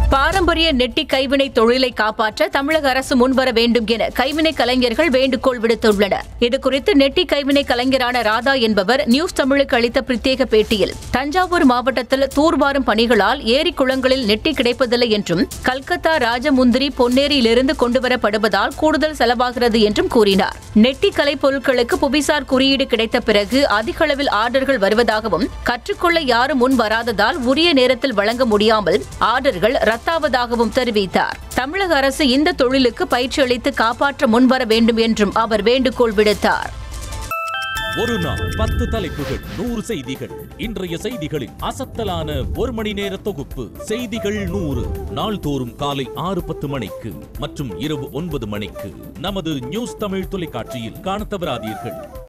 பாரம்பரிய நெட்டி கைவினை தொழிலை காப்பாற்ற தமிழக அரசு முன்வர வேண்டும் என கைவினை கலைஞர்கள் வேண்டுகோள் விடுத்துள்ளனர் இதுகுறித்து நெட்டி கைவினை கலைஞரான ராதா என்பவர் நியூஸ் தமிழுக்கு அளித்த பிரத்யேக பேட்டியில் தஞ்சாவூர் மாவட்டத்தில் தூர்வாரும் பணிகளால் ஏரி குளங்களில் நெட்டி கிடைப்பதில்லை என்றும் கல்கத்தா ராஜமுந்திரி பொன்னேரியிலிருந்து கொண்டுவரப்படுவதால் கூடுதல் செலவாகிறது என்றும் கூறினார் நெட்டி கலை பொருட்களுக்கு புவிசார் குறியீடு கிடைத்த பிறகு அதிக அளவில் ஆர்டர்கள் வருவதாகவும் கற்றுக்கொள்ள யாரும் முன் வராததால் உரிய நேரத்தில் வழங்க முடியாமல் ஆர்டர்கள் ரத்தாவதாகவும் தெரிவித்தார் தமிழக அரசு இந்த தொழிலுக்கு பயிற்சி அளித்து காப்பாற்ற முன்வர வேண்டும் என்றும் அவர் வேண்டுகோள் விடுத்தார் ஒரு நாள் பத்து தலைப்புகள் நூறு செய்திகள் இன்றைய செய்திகளின் அசத்தலான ஒரு மணி நேர தொகுப்பு செய்திகள் நூறு நாள்தோறும் காலை ஆறு பத்து மணிக்கு மற்றும் இரவு ஒன்பது மணிக்கு நமது நியூஸ் தமிழ் தொலைக்காட்சியில் காணத் தவறாதீர்கள்